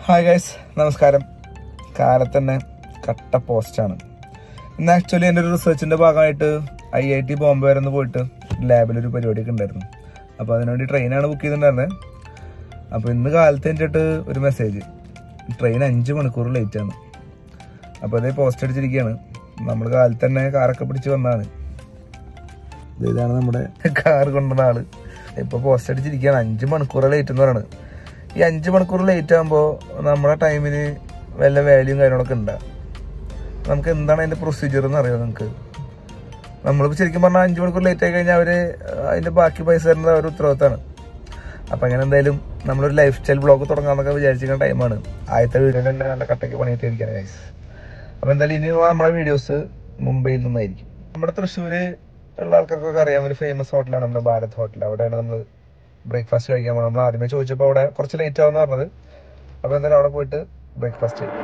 Hi guys നമസ്കാരം കാലത്ത് തന്നെ കട്ട പോസ്റ്റാണ് ഇന്ന് ആക്ച്വലി എൻ്റെ ഒരു റിസർച്ചിൻ്റെ ഭാഗമായിട്ട് ഐ ഐ ടി ബോംബെ വരെ ഒന്ന് പോയിട്ട് ലാബിലൊരു പരിപാടിയൊക്കെ ഉണ്ടായിരുന്നു അപ്പോൾ അതിനുവേണ്ടി ട്രെയിനാണ് ബുക്ക് ചെയ്തിട്ടുണ്ടായിരുന്നത് അപ്പോൾ ഇന്ന് കാലത്ത് കഴിഞ്ഞിട്ട് ഒരു മെസ്സേജ് ട്രെയിൻ അഞ്ച് മണിക്കൂർ ലേറ്റ് ആണ് അപ്പോൾ അതേ പോസ്റ്റ് അടിച്ചിരിക്കുകയാണ് നമ്മൾ കാലത്ത് തന്നെ കാറൊക്കെ പിടിച്ച് വന്നതാണ് ഇത് ഇതാണ് നമ്മുടെ കാർ കൊണ്ടുവന്ന ആള് ഇപ്പൊ പോസ്റ്റ് അടിച്ചിരിക്കുകയാണ് അഞ്ച് മണിക്കൂർ ലേറ്റ് എന്ന് പറയുന്നത് ഈ അഞ്ച് മണിക്കൂർ ലേറ്റ് ആകുമ്പോൾ നമ്മുടെ ടൈമിന് വല്ല വാല്യൂം കാര്യങ്ങളൊക്കെ ഉണ്ടാകും നമുക്ക് എന്താണ് അതിന്റെ പ്രൊസീജിയർ എന്ന് അറിയാം നിങ്ങൾക്ക് നമ്മളിപ്പോൾ ശരിക്കും പറഞ്ഞാൽ അഞ്ച് മണിക്കൂർ ലേറ്റ് ആയി കഴിഞ്ഞാൽ അവര് അതിന്റെ ബാക്കി പൈസ തരുന്നത് അവരുടെ ഉത്തരവാദിത്തമാണ് അപ്പൊ അങ്ങനെ എന്തായാലും നമ്മളൊരു ലൈഫ് സ്റ്റൈൽ ബ്ലോഗ് തുടങ്ങാന്നൊക്കെ വിചാരിച്ചിരിക്കുന്ന ടൈമാണ് ആദ്യത്തെ വീഡിയോ തന്നെ നല്ല കട്ടയ്ക്ക് പണിയിട്ടിരിക്കുകയാണ് ഗൈസ് അപ്പൊ എന്തായാലും ഇനി നമ്മുടെ വീഡിയോസ് മുംബൈയിൽ നിന്നായിരിക്കും നമ്മുടെ തൃശ്ശൂര് ഉള്ള ആൾക്കാർക്കൊക്കെ അറിയാം ഒരു ഫേമസ് ഹോട്ടലാണ് നമ്മുടെ ഭാരത് ഹോട്ടൽ അവിടെയാണ് നമ്മൾ ബ്രേക്ക്ഫാസ്റ്റ് കഴിക്കാൻ പോകുന്നത് നമ്മൾ ആദ്യമേ ചോദിച്ചപ്പോൾ അവിടെ കുറച്ച് ലേറ്റ് ആവുന്ന പറഞ്ഞത് അപ്പൊ എന്തായാലും അവിടെ പോയിട്ട് ബ്രേക്ക്ഫാസ്റ്റ് ചെയ്യും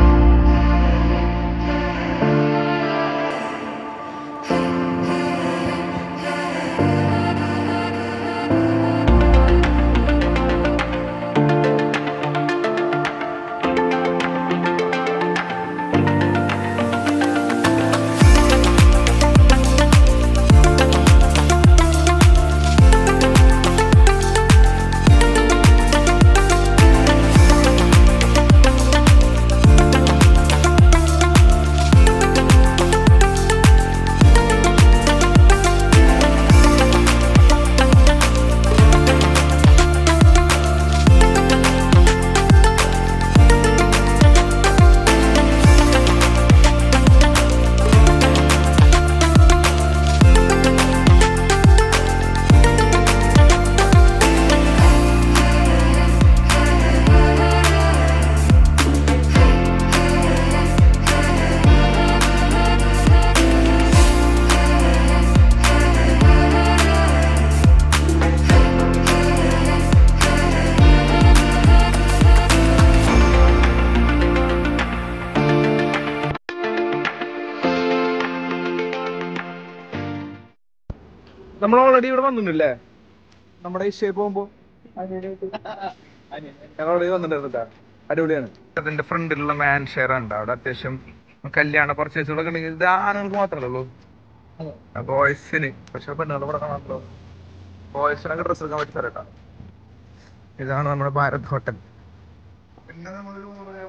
നമ്മൾ ഓൾറെഡി ഇവിടെ വന്നിട്ടുണ്ടല്ലേ നമ്മുടെ ഈ ഷേപ്പ് പോകുമ്പോ ഞങ്ങൾ ഓൾറെഡി വന്നിട്ടുണ്ടായിരുന്നു അടിപൊളിയാണ് അതിന്റെ ഫ്രണ്ടിലുള്ള മാൻ ഷെയർ ഉണ്ട് അവിടെ അത്യാവശ്യം കല്യാണ പർച്ചേസുകളൊക്കെ ഉണ്ടെങ്കിൽ ഇത് ആണുങ്ങൾക്ക് മാത്രമേ ഉള്ളൂ ബോയ്സിന് പക്ഷെ പെണ്ണുങ്ങൾ ഇവിടെ കാണാമല്ലോ ബോയ്സിനൊക്കെ ഡ്രസ് എടുക്കാൻ പറ്റി തരട്ടാ ഇതാണ് നമ്മുടെ ഭാരത് ഹോട്ടൽ പിന്നെ നമ്മളൊരു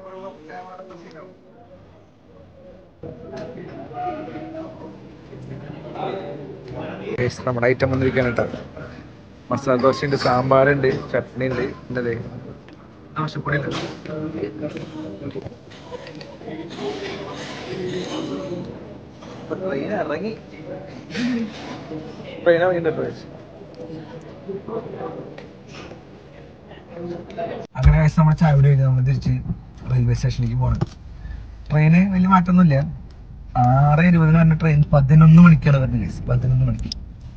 Guys, നമ്മുടെ ഐറ്റം വന്നിരിക്കുകയാണ് കേട്ടോ മസാല ദോശ ഉണ്ട് സാമ്പാറുണ്ട് ചട്നി ഉണ്ട് എന്തേ ദോശപ്പൊടി ഉണ്ട് ട്രെയിൻ ഇറങ്ങി ട്രെയിൻ ഇറങ്ങിയിട്ടുണ്ട് guys. അങ്ങനെ guys, നമ്മുടെ ചായ കുടി കഴിഞ്ഞ് നമ്മൾ തിരിച്ച് റെയിൽവേ സ്റ്റേഷനിലേക്ക് പോകണം ട്രെയിന് വലിയ മാറ്റമൊന്നുമില്ല ആറ് ഇരുപതിന് പറഞ്ഞ ട്രെയിൻ പതിനൊന്ന് മണിക്കാണ് വരുന്നത് guys. പതിനൊന്ന് മണിക്ക്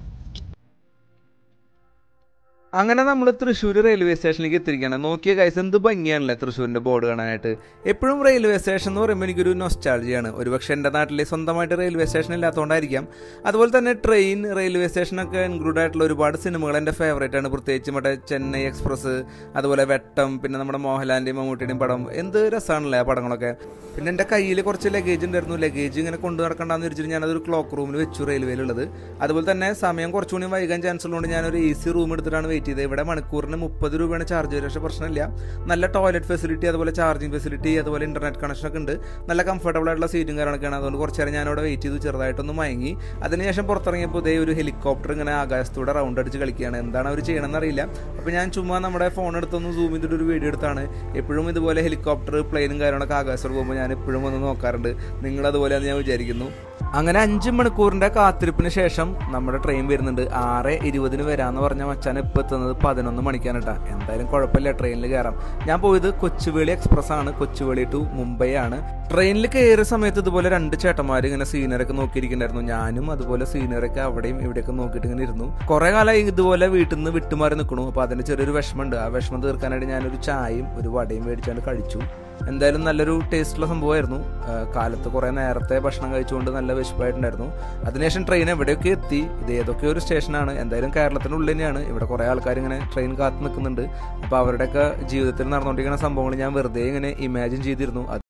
അങ്ങനെ നമ്മൾ തൃശ്ശൂർ റെയിൽവേ സ്റ്റേഷനിലേക്ക് എത്തിയിരിക്കുകയാണ് നോക്കിയ കൈസ് എന്ത് ഭംഗിയാണല്ലേ തൃശ്ശൂരിൻ്റെ ബോർഡ് കാണാനായിട്ട് എപ്പോഴും റെയിൽവേ സ്റ്റേഷൻ എന്ന് പറയുമ്പോൾ എനിക്കൊരു നൊസ്റ്റാൾജിയാണ് ഒരുപക്ഷെ എൻ്റെ നാട്ടിൽ സ്വന്തമായിട്ട് റെയിൽവേ സ്റ്റേഷൻ ഇല്ലാത്തതുകൊണ്ടായിരിക്കാം അതുപോലെ തന്നെ ട്രെയിൻ റെയിൽവേ സ്റ്റേഷനൊക്കെ ഇൻക്ലൂഡ് ആയിട്ടുള്ള ഒരുപാട് സിനിമകൾ എൻ്റെ ഫേവറേറ്റ് ആണ് പ്രത്യേകിച്ച് മറ്റേ ചെന്നൈ എക്സ്പ്രസ് അതുപോലെ വെട്ടം പിന്നെ നമ്മുടെ മോഹൻലാലിൻ്റെയും മമ്മൂട്ടിയുടെയും പടം എന്ത് രസമാണല്ലേ ആ പടങ്ങളൊക്കെ പിന്നെ എൻ്റെ കയ്യിൽ കുറച്ച് ലഗേജ് ഉണ്ടായിരുന്നു ലഗേജ് ഇങ്ങനെ കൊണ്ടു നടക്കണ്ടെന്ന് വെച്ചിട്ട് ഞാനതൊരു ക്ലോക്ക് റൂമിൽ വെച്ചു റെയിൽവേയിലുള്ളത് അതുപോലെ തന്നെ സമയം കുറച്ചുകൂടി വൈകാൻ ചാൻസ് ഉള്ളതുകൊണ്ട് ഞാനൊരു എ സി റൂം എടുത്തിട്ടാണ് വെയിറ്റ് ചെയ്തത് ഇവിടെ മണിക്കൂറിന് മുപ്പത് രൂപയാണ് ചാർജ് വരിക പക്ഷേ പ്രശ്നമില്ല നല്ല ടോയ്ലറ്റ് ഫെസിലിറ്റി അതുപോലെ ചാർജിങ് ഫെസിലിറ്റി അതുപോലെ ഇന്റർനെറ്റ് കണക്ഷൻ ഒക്കെ ഉണ്ട് നല്ല കംഫർട്ടബിൾ ആയിട്ടുള്ള സീറ്റും കാര്യങ്ങളൊക്കെയാണ് അതുകൊണ്ട് കുറച്ച് നേരം ഞാൻ അവിടെ വെയിറ്റ് ചെയ്തു ചെറുതായിട്ടൊന്ന് മയങ്ങി അതിനുശേഷം പുറത്തിറങ്ങിയപ്പോൾ ഇതേ ഒരു ഹെലികോപ്റ്റർ ഇങ്ങനെ ആകാശത്തൂടെ റൗണ്ട് അടിച്ച് കളിക്കുകയാണ് എന്താണ് അവർ ചെയ്യണമെന്ന് അറിയില്ല അപ്പോൾ ഞാൻ ചുമ്മാ നമ്മുടെ ഫോൺ എടുത്തൊന്ന് സൂം ചെയ്തിട്ട് ഒരു വീഡിയോ എടുത്താണ് എപ്പോഴും ഇതുപോലെ ഹെലികോപ്റ്റർ പ്ലെയിനും കാര്യങ്ങളൊക്കെ ആകാശത്തോട് പോകുമ്പോൾ ഞാൻ എപ്പോഴും ഒന്ന് നോക്കാറുണ്ട് നിങ്ങൾ അതുപോലെയാണെന്ന് ഞാൻ വിചാരിക്കുന്നു അങ്ങനെ അഞ്ച് മണിക്കൂറിന്റെ കാത്തിരിപ്പിന് ശേഷം നമ്മുടെ ട്രെയിൻ വരുന്നുണ്ട് ആറ് ഇരുപതിന് വരാന്ന് പറഞ്ഞ മച്ചാൻ ഇപ്പൊ എത്തുന്നത് പതിനൊന്ന് മണിക്കാണ് കേട്ടോ എന്തായാലും കുഴപ്പമില്ല ട്രെയിനിൽ കയറാം ഞാൻ പോയത് കൊച്ചുവേളി എക്സ്പ്രസ് ആണ് കൊച്ചുവേളി ടു മുംബൈ ആണ് ട്രെയിനിൽ കയറിയ സമയത്ത് ഇതുപോലെ രണ്ട് ചേട്ടന്മാർ ഇങ്ങനെ സീനറൊക്കെ നോക്കിയിരിക്കുന്നുണ്ടായിരുന്നു ഞാനും അതുപോലെ സീനറൊക്കെ അവിടെയും ഇവിടെയൊക്കെ നോക്കിയിട്ട് ഇങ്ങനെ ഇരുന്നു കുറെ കാലം ഇതുപോലെ വീട്ടിൽ നിന്ന് വിട്ടുമാറി നിൽക്കണു അപ്പൊ അതിന്റെ ചെറിയൊരു വിഷമമുണ്ട് ആ വിഷമം തീർക്കാനായിട്ട് ഞാനൊരു ചായയും ഒരു വടയും മേടിച്ചാണ്ട് കഴിച്ചു എന്തായാലും നല്ലൊരു ടേസ്റ്റുള്ള സംഭവമായിരുന്നു ആ, കാലത്ത് കുറേ നേരത്തെ ഭക്ഷണം കഴിച്ചുകൊണ്ട് നല്ല വിശപ്പായിട്ടുണ്ടായിരുന്നു അതിനുശേഷം ട്രെയിൻ എവിടെയൊക്കെ എത്തി ഇത് ഏതൊക്കെ ഒരു സ്റ്റേഷനാണ് എന്തായാലും കേരളത്തിനുള്ളിൽ തന്നെയാണ് ഇവിടെ കുറേ ആൾക്കാർ ഇങ്ങനെ ട്രെയിൻ കാത്ത് നിൽക്കുന്നുണ്ട് അപ്പോൾ അവരുടെയൊക്കെ ജീവിതത്തിൽ നടന്നുകൊണ്ടിരിക്കുന്ന സംഭവങ്ങൾ ഞാൻ വെറുതെ ഇങ്ങനെ ഇമാജിൻ ചെയ്തിരുന്നു അത്